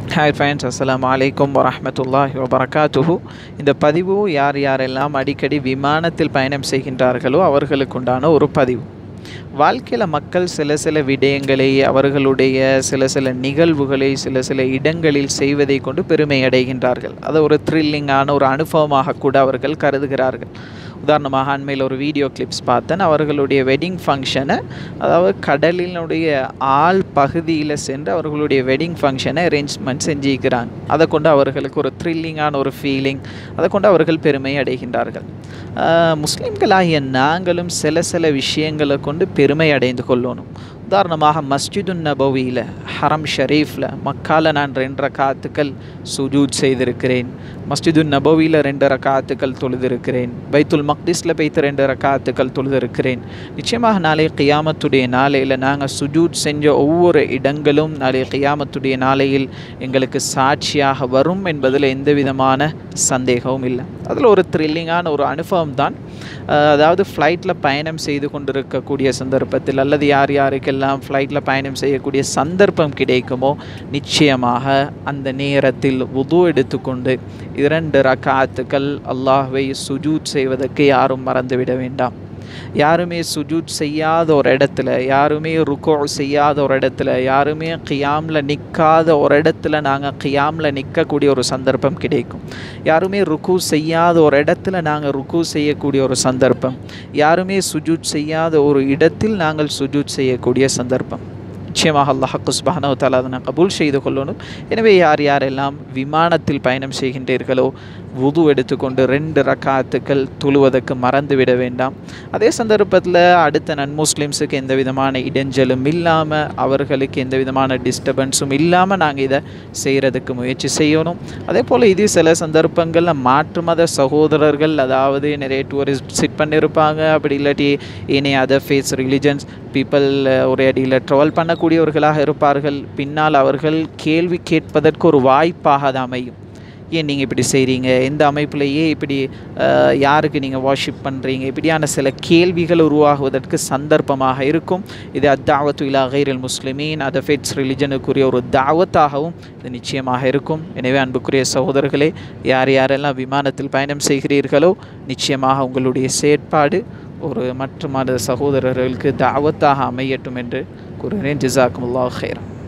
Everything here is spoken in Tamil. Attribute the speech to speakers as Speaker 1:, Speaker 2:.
Speaker 1: ஹாய் ஃபைன்ஸ் அஸ்ஸலாமு அலைக்கும் வரஹ்மத்துல்லாஹி வபரகாத்துஹு இந்த பதிவு யார் யாரெல்லாம் அடிக்கடி விமானத்தில் பயணம் செய்கின்றார்களோ அவர்களுக்குண்டான ஒரு பதிவு வாழ்க்கையில் மக்கள் சில சில விடயங்களை அவர்களுடைய சில சில நிகழ்வுகளை சில சில இடங்களில் செய்வதை கொண்டு பெருமை அடைகின்றார்கள் அதை ஒரு த்ரில்லிங்கான ஒரு அனுபவமாக கூட அவர்கள் கருதுகிறார்கள் உதாரணமாக அண்மையில் ஒரு வீடியோ கிளிப்ஸ் பார்த்தேன் அவர்களுடைய வெட்டிங் ஃபங்க்ஷனை அதாவது கடலினுடைய ஆள் பகுதியில் சென்று அவர்களுடைய வெட்டிங் ஃபங்க்ஷனை அரேஞ்ச்மெண்ட் செஞ்சுக்கிறாங்க அதை கொண்டு அவர்களுக்கு ஒரு த்ரில்லிங்கான ஒரு ஃபீலிங் அதை கொண்டு அவர்கள் பெருமை அடைகின்றார்கள் ஆஹ் முஸ்லிம்களாகிய நாங்களும் சில சில விஷயங்களை கொண்டு பெருமை அடைந்து கொள்ளணும் உதாரணமாக மஸ்ஜிதுன் நபவியில் ஹரம் ஷரீஃபில் மக்கால நான் ரெண்டு ரக்காத்துக்கள் சுஜூத் செய்திருக்கிறேன் மஸ்ஜிதுன் நபவியில் ரெண்டு ரக்காத்துக்கள் தொழுதிருக்கிறேன் பைத்துல் மக்டிஸில் பைத்து ரெண்டு ரக்காத்துக்கள் தொழுதிருக்கிறேன் நிச்சயமாக நாளை கியாமத்துடைய நாளையில் நாங்கள் சுஜூத் செஞ்ச ஒவ்வொரு இடங்களும் நாளை கியாமத்துடைய நாளையில் எங்களுக்கு சாட்சியாக வரும் என்பதில் எந்த விதமான சந்தேகமும் இல்லை அதில் ஒரு த்ரில்லிங்கான ஒரு அனுபவம் தான் அஹ் அதாவது ஃப்ளைட்டில் பயணம் செய்து கொண்டிருக்கக்கூடிய சந்தர்ப்பத்தில் அல்லது யார் யாருக்கெல்லாம் ஃப்ளைட்டில் பயணம் செய்யக்கூடிய சந்தர்ப்பம் கிடைக்குமோ நிச்சயமாக அந்த நேரத்தில் உது எடுத்துக்கொண்டு இரண்டு ரக்காத்துக்கள் அல்லாஹ்வை சுஜூத் செய்வதற்கு யாரும் மறந்துவிட வேண்டாம் யாருமே சுஜூத் செய்யாத ஒரு இடத்துல யாருமே ருக்கோ செய்யாத ஒரு இடத்துல யாருமே கியாமில் நிற்காத ஒரு இடத்துல நாங்கள் கியாமில் நிற்கக்கூடிய ஒரு சந்தர்ப்பம் கிடைக்கும் யாருமே ருக்கு செய்யாத ஒரு இடத்துல நாங்கள் ருக்கு செய்யக்கூடிய ஒரு சந்தர்ப்பம் யாருமே சுஜூத் செய்யாத ஒரு இடத்தில் நாங்கள் சுஜூத் செய்யக்கூடிய சந்தர்ப்பம் நிச்சயமாக அல்லாஹ் சுபானோ தாலா அதனை கபூல் செய்து கொள்ளணும் எனவே யார் யாரெல்லாம் விமானத்தில் பயணம் செய்கின்றீர்களோ வுது எடுத்துக்கொண்டு ரெண்டு ரக்காத்துக்கள் துழுவதற்கு மறந்து விட வேண்டாம் அதே சந்தர்ப்பத்தில் அடுத்த நன் முஸ்லிம்ஸுக்கு எந்த விதமான இடைஞ்சலும் இல்லாமல் அவர்களுக்கு எந்த விதமான டிஸ்டர்பன்ஸும் இல்லாமல் நாங்கள் இதை செய்கிறதுக்கு முயற்சி செய்யணும் அதே போல் இது சில சந்தர்ப்பங்களில் மாற்று மத சகோதரர்கள் அதாவது நிறைய டூரிஸ்ட் சிட் பண்ணியிருப்பாங்க அப்படி இல்லாட்டி ஏனைய அதர் ஃபேஸ் ரிலிஜன்ஸ் பீப்புள் ஒரு அடியில் ட்ராவல் பண்ணக்கூடியவர்களாக இருப்பார்கள் பின்னால் அவர்கள் கேள்வி கேட்பதற்கு ஒரு வாய்ப்பாக அது அமையும் ஏன் நீங்கள் இப்படி செய்கிறீங்க எந்த அமைப்பில் ஏன் இப்படி அஹ், யாருக்கு நீங்கள் வாஷிப் பண்ணுறீங்க இப்படியான சில கேள்விகள் உருவாகுவதற்கு சந்தர்ப்பமாக இருக்கும் இது அத்தாவத்து இலா கைரில் முஸ்லிமீன் அதை ஃபெட்ஸ் ரிலிஜனுக்குரிய ஒரு தாவத்தாகவும் இது நிச்சயமாக இருக்கும் எனவே அன்புக்குரிய சகோதரர்களே யார் யாரெல்லாம் விமானத்தில் பயணம் செய்கிறீர்களோ நிச்சயமாக உங்களுடைய செயற்பாடு ஒரு மற்ற மத சகோதரர்களுக்கு தாவத்தாக அமையட்டும் என்று கூறுகிறேன் ஜிசாக்குமுல்லா ஹைரம்